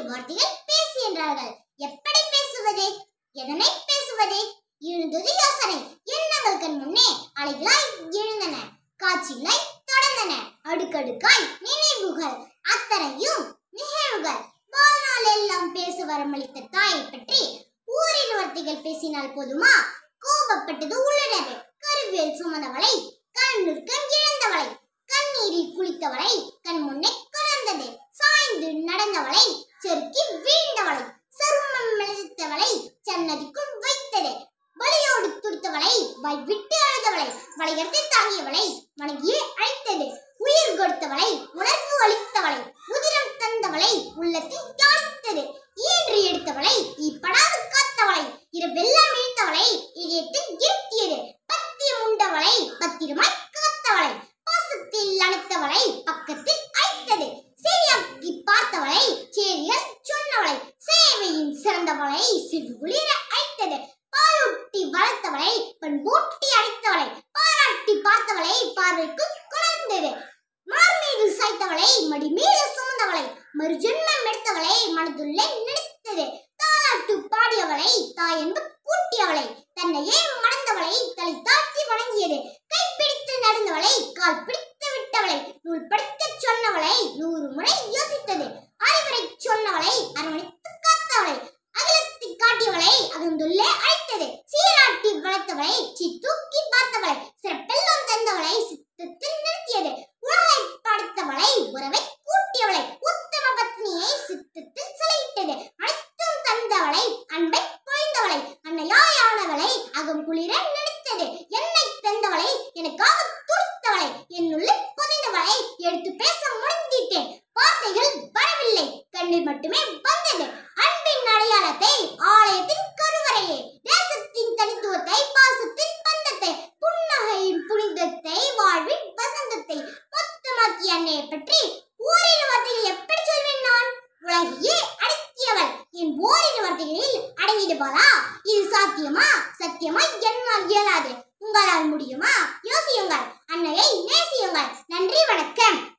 ஓரிரு வார்த்தைகள் பேசு என்றார்கள் எப்படி பேசுவது எதனை பேசுவது எழுந்தது யோசனை எண்ணங்கள் கண் முன்னே அலைகளாய் எழுந்தன காட்சிகளாய் தொடர்ந்தன அடுக்கடுக்காய் நினைவுகள் அத்தனையும் நிகழ்வுகள் வாழ்நாள் எல்லாம் பேச வரமளித்த தாயை பற்றி ஓரிரு வார்த்தைகள் பேசினால் போதுமா கோபப்பட்டது உள்ளுணர்வு கருவியல் சுமந்தவளை கண்ணூர் கண் இழந்தவளை கண்ணீரில் குளித்தவளை கண் முன்னே கலர்ந்தது சாய்ந்து நடந்தவளை செருக்கி வீழ்ந்தவளை சருமம் மெலித்தவளை சன்னதிக்குள் வைத்தது வலியோடு துடித்தவளை வாய் விட்டு அழுதவளை வளையத்தை தாங்கியவளை வணங்கியே அழைத்தது உயிர் கொடுத்தவளை உணர்வு அளித்தவளை உதிரம் தந்தவளை உள்ளத்தில் தியானித்தது ஈன்று எடுத்தவளை இப்படாது காத்தவளை இரவெல்லாம் இழுத்தவளை இதயத்தில் இருத்தியது பத்தியம் உண்டவளை பத்திரமாய் காத்தவளை பாசத்தில் அணைத்தவளை பக்கத்தில் அழைத்தது செய்யாக்கி பார்த்தவளை சேரிகள் சொன்னவளை சேவையின் சிறந்தவளை சிறுகுளிர அழைத்தது பாலூட்டி வளர்த்தவளை பண்பூட்டி அடைத்தவளை பாராட்டி பார்த்தவளை பார்வைக்கு குழந்தது மார் மீது சாய்த்தவளை மடி மீது சுமந்தவளை மறுஜென்மம் எடுத்தவளை மனதுள்ளே நினைத்தது தாலாட்டு பாடியவளை தாய் என்று கூட்டியவளை தன்னையே மறந்தவளை தலை தாழ்த்தி வணங்கியது கை பிடித்து நடந்தவளை கால் பிடித்து விட்டவளை நூல் படிக்கச் சொன்னவளை நூறு முறை யோசித்தது அறிவுரை சொன்னவளை அரவணைத்து காத்தவளை அகலத்தை காட்டியவளை அகந்துள்ளே அழைத்தது சீராட்டி வளர்த்தவளை சி தூக்கி பார்த்தவளை சிறப்பெல்லாம் தந்தவளை சித்தத்தில் நிறுத்தியது உலகை படைத்தவளை உறவை கூட்டியவளை உத்தம பத்னியை சித்தத்தில் சிலையிட்டது அனைத்தும் தந்தவளை அன்பை பொழிந்தவளை அன்னையாயானவளை அகம் குளிர நினைத்தது என்னை தந்தவளை எனக்காக துடித்தவளை என்னுள்ளே புதைந்தவளை எடுத்து பேச முடிந்திட்டேன் வார்த்தைகள் வரவில்லை கண்ணீர் மட்டுமே வந்தது அன்பின் அடையாளத்தை ஆலயத்தின் கருவறையை தேசத்தின் தனித்துவத்தை பாசத்தின் பந்தத்தை புன்னகையின் புனிதத்தை வாழ்வின் வசந்தத்தை மொத்தமாக்கிய அன்னையை பற்றி ஓரிரு வார்த்தைகள் எப்படி சொல்வேன் நான் உலகையே அடக்கியவள் என் ஓரிரு வார்த்தைகளில் அடங்கிடுவாளா இது சாத்தியமா சத்தியமா என்னால் இயலாது உங்களால் முடியுமா யோசியுங்கள் அன்னையை நேசியுங்கள் நன்றி வணக்கம்